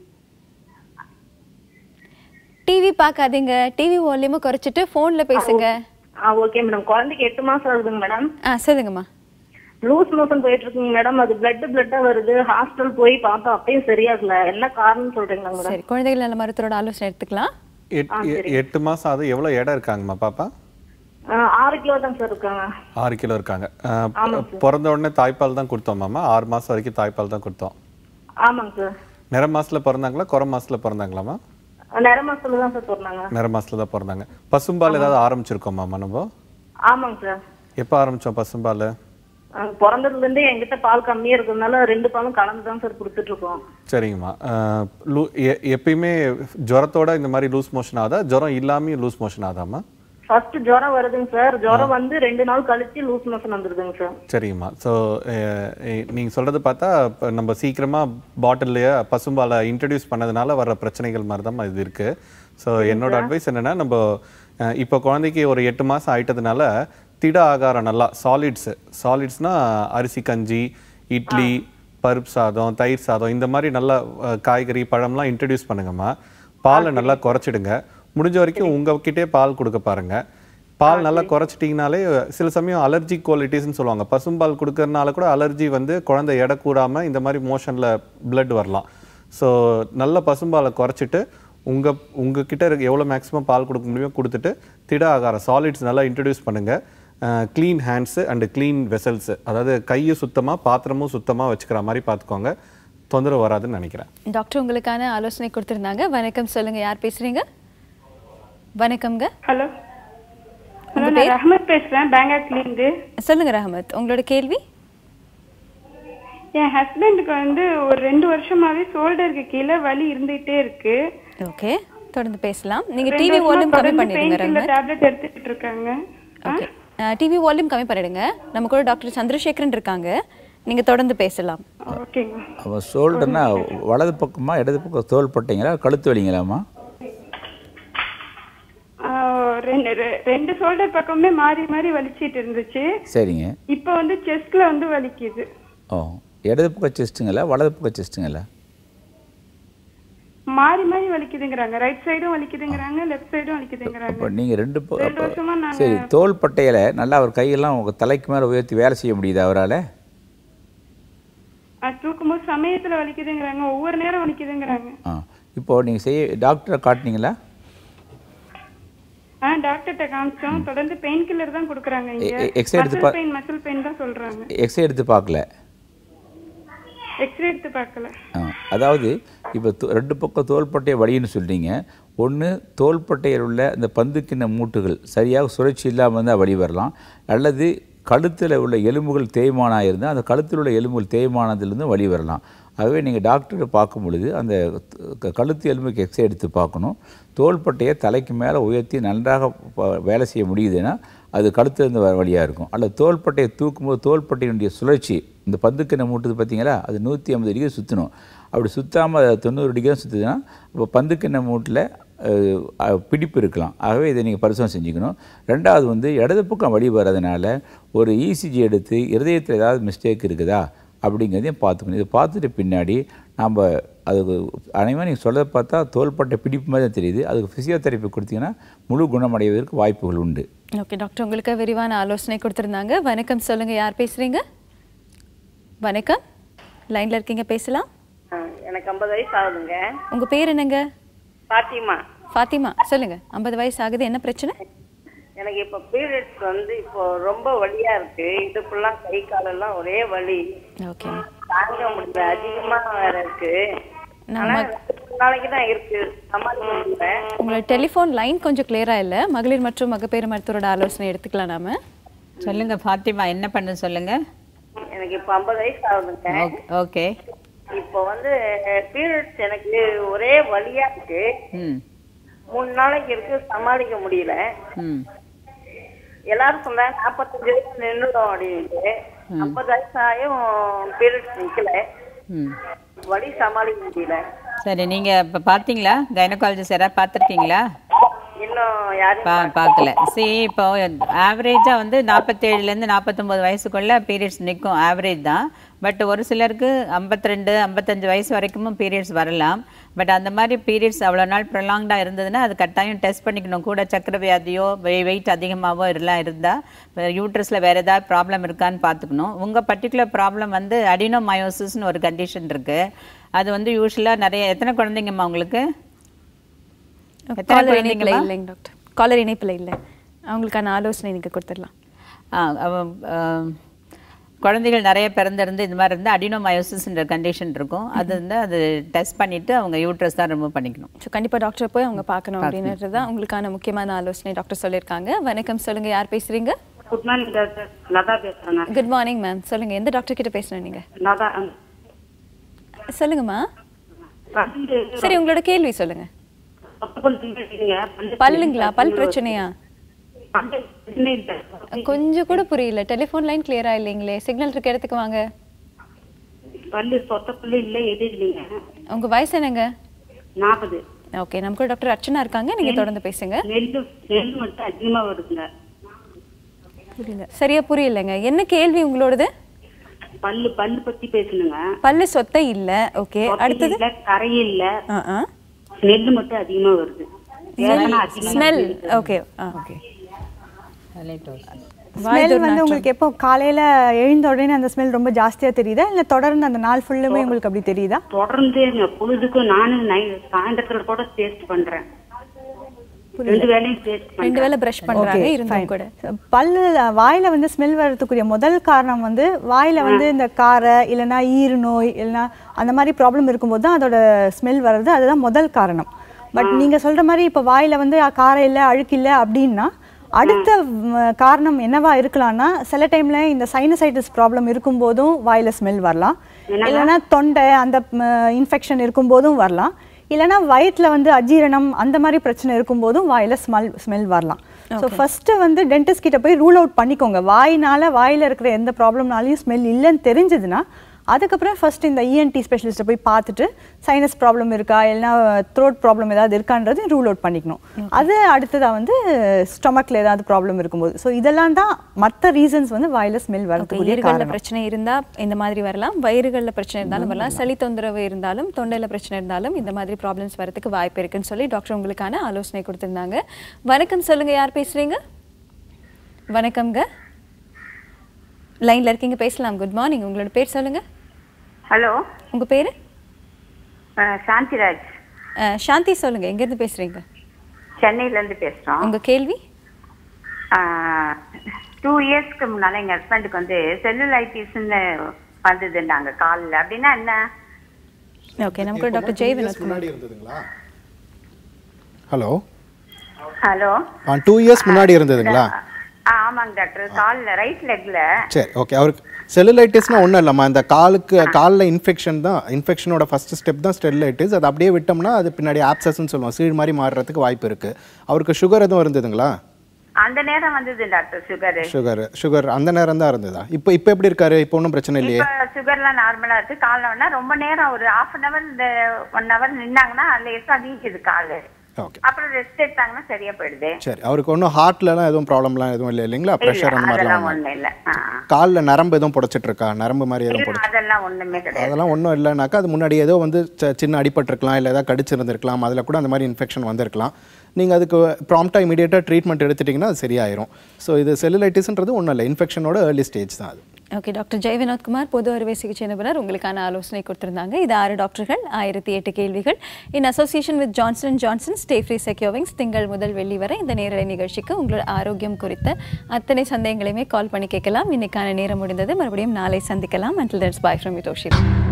Speaker 1: டிவி பார்க்காதீங்க டிவி வால்யூமை குறைச்சிட்டு போன்ல பேசுங்க
Speaker 14: ஆ ஓகே மேடம் குழந்தைக்கு எட்டு மாசம் ஆகுதுங்க மேடம்
Speaker 1: ஆ சொல்லுங்கம்மா
Speaker 14: லூஸ் மோஷன் போயிட்டு இருக்குங்க மேடம் அது பிளட் பிளட்டா வருது ஹாஸ்டல் போய் பார்த்தோம் அப்பயும் சரியாகல என்ன காரணம் சொல்றீங்களா மேடம்
Speaker 1: சரி குழந்தைகள் நல மருத்துவரோட ஆலோசனை எடுத்துக்கலாம்
Speaker 3: எட்- எ- எட்டு மாசம் அது எவ்வளவு எடை இருக்காங்கம்மா பாப்பா
Speaker 14: ஆ, ஆறு கிலோ தான் சார் இருக்காங்க
Speaker 3: ஆறு கிலோ இருக்காங்க ஆ, ப-
Speaker 14: ஆமாங்க சார்.
Speaker 3: பிறந்த உடனே தாய்ப்பால் தான் கொடுத்தோமாம்மா ஆறு மாசம் வரைக்கும் தாய்ப்பால் தான் கொடுத்தோம்
Speaker 14: ஆமாங்க சார்
Speaker 3: நிற மாசத்துல பிறந்தாங்களா குறை மாசத்துல பிறந்தாங்களாம்மா
Speaker 14: நிற மாசத்துல தான் சார் சொன்னாங்க
Speaker 3: நிற மாசத்துல தான் பிறந்தாங்க பசும்பால் ஏதாவது ஆரம்பிச்சிருக்கோமாம்மா நம்ம
Speaker 14: ஆமாங்க சார்
Speaker 3: எப்போ ஆரம்பிச்சோம் பசும்பால்
Speaker 14: ஆ, பிறந்ததுல இருந்தே என்கிட்ட பால் கம்மியா இருக்கிறதுனால ரெண்டு பாலும் கலந்து தான் சார் கொடுத்துட்டு இருக்கோம்
Speaker 3: சரிங்கம்மா அஹ், லூ- எ- எப்பயுமே ஜுரத்தோட இந்த மாதிரி லூஸ் மோஷன் ஆகுதா ஜுரம் இல்லாமையும் லூஸ் மோஷன் ஆகுதாம்மா
Speaker 14: ஃபர்ஸ்ட் ஜுரம் வருதுங்க சார் ஜுரம் வந்து ரெண்டு நாள் கழிச்சு லூஸ் மோஷன் வந்துருதுங்க சார்
Speaker 3: சரிங்கம்மா ஸோ நீங்கள் சொல்கிறது பார்த்தா இப்போ நம்ம சீக்கிரமாக பாட்டில்லையே பசும்பாலை இன்ட்ரடியூஸ் பண்ணதுனால வர பிரச்சனைகள் மாதிரி தான் இது இருக்குது ஸோ என்னோட அட்வைஸ் என்னென்னா நம்ம அஹ், இப்போ குழந்தைக்கு ஒரு எட்டு மாதம் ஆயிட்டதுனால திட ஆகாரம் நல்லா சாலிட்ஸு சாலிட்ஸ்னால் அரிசி கஞ்சி இட்லி பருப்பு சாதம் தயிர் சாதம் இந்த மாதிரி நல்ல அஹ், காய்கறி பழம்லாம் இன்ட்ரடியூஸ் பண்ணுங்கம்மா பாலை நல்லா குறைச்சிடுங்க முடிஞ்ச வரைக்கும் உங்ககிட்டே பால் கொடுக்க பாருங்க பால் நல்லா குறைச்சிட்டிங்கனாலே சில சமயம் அலர்ஜி குவாலிட்டிஸ்னு சொல்லுவாங்க பசும்பால் கொடுக்கறதுனால கூட அலர்ஜி வந்து குழந்தை எடை கூடாமல் இந்த மாதிரி மோஷனில் blood வரலாம் ஸோ நல்ல பசும்பாலை குறைச்சிட்டு உங்கள் உங்ககிட்ட இருக்க எவ்வளோ மேக்ஸிமம் பால் கொடுக்க முடியுமோ கொடுத்துட்டு திட ஆகாரம் சாலிட்ஸ் நல்லா இன்ட்ரடியூஸ் பண்ணுங்கள் clean hands and clean vessels அதாவது கையை சுத்தமாக பாத்திரமும் சுத்தமாக வச்சுக்கிற மாதிரி பார்த்துக்கோங்க தொந்தரவு வராதுன்னு நினைக்கிறேன்
Speaker 1: டாக்டர் உங்களுக்கான ஆலோசனை கொடுத்திருந்தாங்க வணக்கம் சொல்லுங்க யார் பேசுறீங்க வணக்கம்ங்க
Speaker 15: ஹலோ ஹலோ
Speaker 1: உங்க
Speaker 15: நான்
Speaker 1: பேர்
Speaker 15: ரஹமத் பேசுறேன் பேங்காக்ல இருந்து
Speaker 1: சொல்லுங்க ரஹமத் உங்களோட கேள்வி
Speaker 15: என் ஹஸ்பண்டுக்கு வந்து ஒரு ரெண்டு வருஷமாவே ஷோல்டருக்கு கீழே வலி இருந்துகிட்டே இருக்கு
Speaker 1: ஓகே தொடர்ந்து பேசலாம் நீங்க டிவி வால்யூம் கம்மி பண்ணிடுங்க ரஹமத்
Speaker 15: டேப்லெட் எடுத்துட்டு இருக்காங்க
Speaker 1: ஓகே டிவி வால்யூம் கம்மி பண்ணிடுங்க நம்ம கூட டாக்டர் சந்திரசேகரன் இருக்காங்க நீங்க தொடர்ந்து பேசலாம்
Speaker 15: ஓகேங்க
Speaker 7: அவன் ஷோல்டர்னா வலது பக்கமா இடது பக்கம் தோல் பட்டீங்களா கழுத்து வலிங்களாம்மா
Speaker 15: ஆஹ் ரெண்டு ரெ- ரெண்டு ஷோல்டர் பக்கமே மாறி மாறி வலிச்சிட்டு இருந்துச்சு
Speaker 7: சரிங்க
Speaker 15: இப்போ வந்து செஸ்ட்ல வந்து வலிக்குது
Speaker 7: ஓ இடது பக்கம் செஸ்ட்டுங்களா வலது பக்கம் செஸ்ட்டுங்களா
Speaker 15: மாறி மாறி வலிக்குதுங்கிறாங்க ரைட் சைடும் வலிக்குதுங்கிறாங்க லெஃப்ட் சைடும் வலிக்குதுங்கிறாங்க
Speaker 7: இப்போ நீங்கள் ரெண்டு ப-
Speaker 15: ரெண்டு வருஷமா நான்
Speaker 7: சரி தோல் பட்டையில் நல்லா அவர் கையெல்லாம் உங்கள் தலைக்கு மேலே உயர்த்தி வேலை செய்ய முடியுது அவரால்
Speaker 15: அது தூக்கும்போது சமயத்துல வலிக்குதுங்கிறாங்க ஒவ்வொரு நேரம் வலிக்குதுங்கிறாங்க
Speaker 7: ஆ இப்போ நீங்கள் செய்ய டாக்டரை காட்டினீங்களா
Speaker 15: ஆ டாக்டர்கிட்ட காமிச்சோம் தொடர்ந்து பெயின் கில்லர் தான் கொடுக்குறாங்க இங்க
Speaker 7: எ- எ- X-ray எடுத்து
Speaker 15: மசில்
Speaker 7: பா-
Speaker 15: பெயின் மசில் பெயின் தான் சொல்றாங்க
Speaker 7: எக்ஸ்ரே எடுத்து பார்க்கல
Speaker 15: எக்ஸ்ரே எடுத்து பார்க்கல
Speaker 7: ஆ, அதாவது இப்போ ரெண்டு பக்கம் தோள்பட்டை வலின்னு சொல்றீங்க ஒன்று தோள்பட்டையில் உள்ள இந்த பந்துக்கிண்ண மூட்டுகள் சரியாக சுழற்சி இல்லாமல் இருந்தால் வலி வரலாம் அல்லது கழுத்தில் உள்ள எலும்புகள் தேய்மானம் இருந்தால் அந்த கழுத்தில் உள்ள எலும்புகள் தேய்மானத்திலிருந்து வலி வரலாம் ஆகவே நீங்கள் டாக்டரை பார்க்கும் பொழுது அந்த க- கழுத்து எலும்புக்கு எக்ஸ்ரே எடுத்து பார்க்கணும் தோள்பட்டையை தலைக்கு மேலே உயர்த்தி நன்றாக ப- வேலை செய்ய முடியுதுன்னா அது கழுத்துலேருந்து வர வழியாக இருக்கும் அல்லது தோள்பட்டையை தூக்கும்போது தோள்பட்டையினுடைய சுழற்சி இந்த பந்துக்கிண்ண மூட்டுது பார்த்தீங்களா அது நூற்றி ஐம்பது டிகிரி சுற்றணும் அப்படி சுற்றாமல் அது தொண்ணூறு டிகிரி தான் சுற்றுதுன்னா இப்போ பந்துக்கிண்ண மூட்டில் அஹ், அஹ், பிடிப்பு இருக்கலாம் ஆகவே இதை நீங்கள் பரிசோதனை செஞ்சுக்கணும் ரெண்டாவது வந்து இடது பக்கம் வழி வர்றதுனால ஒரு இசிஜி எடுத்து இருதயத்தில் ஏதாவது மிஸ்டேக் இருக்குதா அப்படிங்கிறதையும் பார்த்துக்கணும் இதை பார்த்துட்டு பின்னாடி நாம் அதுக்கு அனைவரும் நீங்கள் சொல்றதை பார்த்தா தோள்பட்டை பிடிப்பு மாதிரி தான் தெரியுது அதுக்கு ஃபிசியோதெரப்பி கொடுத்தீங்கன்னா முழு குணமடைவதற்கு வாய்ப்புகள் உண்டு
Speaker 1: ஓகே டாக்டர் உங்களுக்கு விரிவான ஆலோசனை கொடுத்திருந்தாங்க வணக்கம் சொல்லுங்க யார் பேசுறீங்க வணக்கம் லைன்ல இருக்கீங்க பேசலாம்
Speaker 14: எனக்கு ஐம்பது வயசு ஆகுதுங்க
Speaker 1: உங்க பேர் என்னங்க
Speaker 14: பாத்திமா
Speaker 1: ஃபாத்திமா சொல்லுங்க ஐம்பது வயசு ஆகுது என்ன பிரச்சனை
Speaker 14: எனக்கு இப்போ பீரியட்ஸ் வந்து இப்போ ரொம்ப வலியா இருக்கு இடுப்புலாம் கை காலெல்லாம் ஒரே வலி
Speaker 1: ஓகே
Speaker 14: தாங்க முடியல அதிகமா வேற இருக்கு ஆனா
Speaker 1: நம்ம
Speaker 14: ரெண்டு நாளைக்கு தான் இருக்கு சமாளிக்க முடியல
Speaker 1: உங்களோட டெலிஃபோன் லைன் கொஞ்சம் கிளியரா இல்ல மகளிர் மற்றும் மகப்பேறு மருத்துவரோட ஆலோசனை எடுத்துக்கலாம் நாம
Speaker 5: சொல்லுங்க ஃபாத்திமா என்ன பண்ண சொல்லுங்க
Speaker 14: எனக்கு இப்போ ஐம்பது வயசு ஆகுதுங்க
Speaker 5: ஓகே
Speaker 14: இப்போ வந்து பீரியட்ஸ் எனக்கு ஒரே வலியா இருக்கு
Speaker 5: ம்
Speaker 14: மூணு நாளைக்கு இருக்கு சமாளிக்க முடியல
Speaker 5: ம்
Speaker 16: எல்லாரும் சொல்றாங்க நாற்பத்தஞ்சு வயசு நின்றுடும் அப்படின்ட்டு ஐம்பது வயசாயும் பீரியட்ஸ் நிக்கல
Speaker 5: ம்
Speaker 16: வலி சமாளிக்க முடியல
Speaker 5: சரி நீங்கள் இப்போ பார்த்தீங்களா கைனகாலஜிஸ்ட் யாராவது பார்த்துருக்கீங்களா
Speaker 16: இன்னும் யாரும்
Speaker 5: பா பார்க்கல சரி இப்போ ஆவரேஜாக வந்து நாற்பத்தேழுலேருந்து நாற்பத்தொம்போது வயசுக்குள்ள பீரியட்ஸ் நிற்கும் ஆவரேஜ் தான் பட் ஒரு சிலருக்கு ஐம்பத்திரெண்டு ஐம்பத்தஞ்சு வயசு வரைக்கும் பீரியட்ஸ் வரலாம் பட் அந்த மாதிரி பீரியட்ஸ் அவ்வளோ நாள் ப்ரொலாங்டாக இருந்ததுன்னா அது கட்டாயம் டெஸ்ட் பண்ணிக்கணும் கூட சக்கரை வியாதியோ வெயிட் அதிகமாகவோ எல்லாம் இருந்தால் யூட்ரஸில் வேறு ஏதாவது ப்ராப்ளம் இருக்கான்னு பார்த்துக்கணும் உங்கள் பர்டிகுலர் ப்ராப்ளம் வந்து அடினோமயோசிஸ்னு ஒரு கண்டிஷன் இருக்குது அது வந்து யூஸ்வலாக நிறைய எத்தனை குழந்தைங்கம்மா உங்களுக்கு எத்தனை
Speaker 1: காலர் இணைப்பில்
Speaker 5: குழந்தைங்கம்மா
Speaker 1: இல்லைங்க டாக்டர் காலர் இணைப்பில் இல்லை அவங்களுக்கான ஆலோசனை நீங்கள் கொடுத்துடலாம்
Speaker 5: ஆ, அவ- ஆ, குழந்தைகள் நிறைய பிறந்திருந்து இந்த மாதிரி இருந்தால் அடினோமயோசிஸ்ன்ற கண்டிஷன் இருக்கும் அது வந்து அது டெஸ்ட் பண்ணிவிட்டு அவங்க யூட்ரஸ் தான் ரிமூவ் பண்ணிக்கணும்
Speaker 1: ஸோ கண்டிப்பாக டாக்டர் போய் அவங்க பார்க்கணும் அப்படின்றது தான் உங்களுக்கான முக்கியமான ஆலோசனை டாக்டர் சொல்லியிருக்காங்க வணக்கம் சொல்லுங்க யார் பேசுறீங்க
Speaker 17: குட் மார்னிங் டாக்டர் லதா பேசுறேன்
Speaker 1: குட் மார்னிங் மேம் சொல்லுங்க எந்த டாக்டர் கிட்ட பேசணும் நீங்க
Speaker 17: லதா
Speaker 1: சொல்லுங்கம்மா சரி உங்களோட கேள்வி சொல்லுங்க
Speaker 17: பல்லுங்க
Speaker 1: பல்லுங்களா பல் பிரச்சனையா கொஞ்சம் கூட புரியல டெலிஃபோன் லைன் கிளியரா இல்லைங்களே சிக்னல் இருக்க இடத்துக்கு வாங்க
Speaker 17: பல்லு சொத்த பல்லு இல்ல எது இல்லைங்க
Speaker 1: உங்க வயசு என்னங்க
Speaker 17: நாற்பது
Speaker 1: ஓகே நம்ம கூட டாக்டர் அர்ச்சனா இருக்காங்க நீங்க தொடர்ந்து பேசுங்க
Speaker 17: நெல்லு நெல் மட்டும் அதிகமா வருதுங்க
Speaker 1: புரியல சரியா புரியலங்க என்ன கேள்வி உங்களோடது
Speaker 17: பல்லு பல்லு பத்தி பேசணுங்க
Speaker 1: பல்லு சொத்தை இல்ல ஓகே
Speaker 17: சொத்தை
Speaker 1: அடுத்தது
Speaker 17: இல்ல, கரை இல்ல
Speaker 1: ஆ ஆ
Speaker 17: நெல்லு மட்டும் அதிகமா வருது வேதனை அதிகமா
Speaker 1: ஸ்மெல்
Speaker 17: இருக்கு.
Speaker 1: ஓகே ஆ ஓகே
Speaker 10: ஸ்மெல் வந்து உங்களுக்கு எப்போ காலையில எழுந்த உடனே அந்த ஸ்மெல் ரொம்ப ஜாஸ்தியா தெரியுதா இல்ல தொடர்ந்து அந்த நாள் ஃபுல்லுமே உங்களுக்கு அப்படி தெரியுதா
Speaker 17: தொடர்ந்து எங்க பொழுதுக்கும் நானும் நை சாயந்தரத்துல கூட டேஸ்ட் பண்றேன் ரெண்டு வேலையும் டேஸ்ட்
Speaker 1: ரெண்டு வேளை பிரஷ் பண்றாங்க
Speaker 10: Okay,
Speaker 1: இருந்தும்
Speaker 10: fine.
Speaker 1: கூட
Speaker 10: பல்லு வாயில வந்து ஸ்மெல் வர்றதுக்குரிய முதல் காரணம் வந்து வாயில வந்து இந்த காரை இல்லைன்னா ஈறு நோய் இல்லைன்னா அந்த மாதிரி ப்ராப்ளம் இருக்கும்போது தான் அதோட ஸ்மெல் வர்றது அதுதான் முதல் காரணம் பட் நீங்க சொல்ற மாதிரி இப்போ வாயில வந்து அ, காரம் இல்லை அழுக்கு இல்லை அப்படின்னா அடுத்த ம், காரணம் என்னவா இருக்கலாம்னா சில டைம்ல இந்த சைனசைட்டிஸ் ப்ராப்ளம் இருக்கும்போதும் வாயில ஸ்மெல் வரலாம் இல்லைன்னா தொண்டை அந்த இன்ஃபெக்ஷன் இருக்கும்போதும் வரலாம் இல்லைன்னா வயிற்றுல வந்து அஜீரணம் அந்த மாதிரி பிரச்சனை இருக்கும்போதும் வாயில ஸ்மெல் ஸ்மெல் வரலாம் ஸோ ஃபஸ்ட்டு வந்து டென்டிஸ்ட் கிட்ட போய் ரூல் அவுட் பண்ணிக்கோங்க வாயினால வாயில இருக்கிற எந்த ப்ராப்ளம்னாலையும் ஸ்மெல் இல்லைன்னு தெரிஞ்சதுன்னா அதுக்கப்புறம் ஃபர்ஸ்ட் இந்த இஎன்டி ஸ்பெஷலிஸ்ட்டை போய் பார்த்துட்டு சைனஸ் ப்ராப்ளம் இருக்கா இல்லைன்னா த்ரோட் ப்ராப்ளம் ஏதாவது இருக்கான்றது ரூல் அவுட் பண்ணிக்கணும் அது அடுத்ததாக வந்து ஸ்டொமக்கில் ஏதாவது ப்ராப்ளம் இருக்கும்போது ஸோ இதெல்லாம் தான் மற்ற ரீசன்ஸ் வந்து வாயில ஸ்மெல் வரதுக்குரிய
Speaker 1: ஈறுகளில்
Speaker 10: காரணம்
Speaker 1: பிரச்சனை இருந்தா இந்த மாதிரி வரலாம் வயிறுகளில் பிரச்சனை இருந்தாலும் வரலாம் சளி தொந்தரவு இருந்தாலும் தொண்டையில பிரச்சனை இருந்தாலும் இந்த மாதிரி ப்ராப்ளம்ஸ் வரதுக்கு வாய்ப்பு இருக்குன்னு சொல்லி டாக்டர் உங்களுக்கான ஆலோசனை கொடுத்திருந்தாங்க வணக்கம் சொல்லுங்க யார் பேசுறீங்க வணக்கம்ங்க லைன்ல இருக்கீங்க பேசலாம் குட் மார்னிங் உங்களோட பேர் சொல்லுங்க
Speaker 18: ஹலோ
Speaker 1: உங்க பேரு
Speaker 18: சாந்திராஜ்
Speaker 1: அஹ், சாந்தி சொல்லுங்க எங்க இருந்து பேசுறீங்க
Speaker 18: சென்னையில இருந்து பேசுறோம்
Speaker 1: உங்க கேள்வி
Speaker 18: டூ இயர்ஸ்க்கு முன்னால எங்க ஹஸ்பண்டுக்கு வந்து செல்லுலைட்டிஸ்ன்னு வந்ததுன்னாங்க காலில் அப்படின்னா என்ன
Speaker 1: ஓகே நம்ம கூட டாக்டர் ஜெய் வினோத் குமார்
Speaker 8: முன்னாடி இருந்ததுங்களா ஹலோ
Speaker 18: ஹலோ
Speaker 8: டூ இயர்ஸ் முன்னாடி இருந்ததுங்களா
Speaker 18: ஆமாங்க டாக்டர் காலில் ரைட் லெக்ல
Speaker 8: சரி ஓகே அவருக்கு செல்லுலைட்டிஸ்னா ஒன்றும் இல்லைம்மா இந்த காலுக்கு காலில் இன்ஃபெக்ஷன் தான் இன்ஃபெக்ஷனோட ஃபர்ஸ்ட் ஸ்டெப் தான் ஸ்டெரிலைட்டிஸ் அது அப்படியே விட்டோம்னா அது பின்னாடி ஆப்சஸ்ன்னு சொல்லுவோம் சீழ் மாதிரி மாறுறதுக்கு வாய்ப்பு இருக்குது அவருக்கு சுகர் எதுவும் இருந்ததுங்களா
Speaker 18: அந்த நேரம் வந்தது டாக்டர் சுகர்
Speaker 8: சுகர் சுகர் அந்த நேரம் தான் இருந்ததா இப்போ இப்போ எப்படி இருக்காரு இப்போ ஒன்றும் பிரச்சனை இல்லையே
Speaker 18: இப்ப சுகர்லாம் நார்மலா இருக்கு காலில் வேணா ரொம்ப நேரம் ஒரு ஹாஃப் அன் அவர் இந்த ஒன் ஹவர் நின்னாங்கன்னா லேசா வீங்குது காலு
Speaker 8: ஓகே
Speaker 18: அப்புறம் ரெஸ்ட் எடுத்தாங்கன்னா சரியா போயிடுது
Speaker 8: சரி அவருக்கு ஒன்றும் ஹார்ட்லலாம் எதுவும் ப்ராப்ளம்லாம் எதுவும் இல்லை இல்லைங்களா ப்ரெஷர் அந்த
Speaker 18: இல்ல, அதெல்லாம்
Speaker 8: மாதிரிலாம்
Speaker 18: ஒண்ணும் இல்ல ஆ.
Speaker 8: காலில் நரம்பு எதுவும் புடைச்சிட்டு இருக்கா நரம்பு மாதிரி எதுவும்
Speaker 18: இல்ல,
Speaker 8: புடை
Speaker 18: அதெல்லாம் ஒண்ணுமே கிடையாது
Speaker 8: அதெல்லாம் ஒன்றும் இல்லைனாக்கா அது முன்னாடி ஏதோ வந்து ச- சின்ன அடிபட்டிருக்கலாம் இல்லை ஏதாவது கடிச்சிருந்திருக்கலாம் அதில் கூட அந்த மாதிரி இன்ஃபெக்ஷன் வந்திருக்கலாம் நீங்கள் அதுக்கு ப்ராம்ப்டாக இமீடியட்டாக ட்ரீட்மெண்ட் எடுத்துட்டிங்கன்னா அது சரியாயிரும் ஸோ இது செல்லுலைட்டிஸ்ன்றது ஒன்றும் இல்லை இன்ஃபெக்ஷனோட ஏர்லி ஸ்டேஜ் தான் அது
Speaker 1: ஓகே டாக்டர் ஜெய் வினோத் குமார் பொது அறுவை சிகிச்சை நிபுணர் உங்களுக்கான ஆலோசனை கொடுத்திருந்தாங்க இது ஆறு டாக்டர்கள் ஆயிரத்தி எட்டு கேள்விகள் in association with Johnson Johnson stay free செக்யூவிங்ஸ் திங்கள் முதல் வெள்ளி வரை இந்த நேரலை நிகழ்ச்சிக்கு உங்களோட ஆரோக்கியம் குறித்த அத்தனை சந்தேகங்களையுமே கால் பண்ணி கேட்கலாம் இன்னைக்கான நேரம் முடிந்தது மறுபடியும் நாளை சந்திக்கலாம் until that's bye from you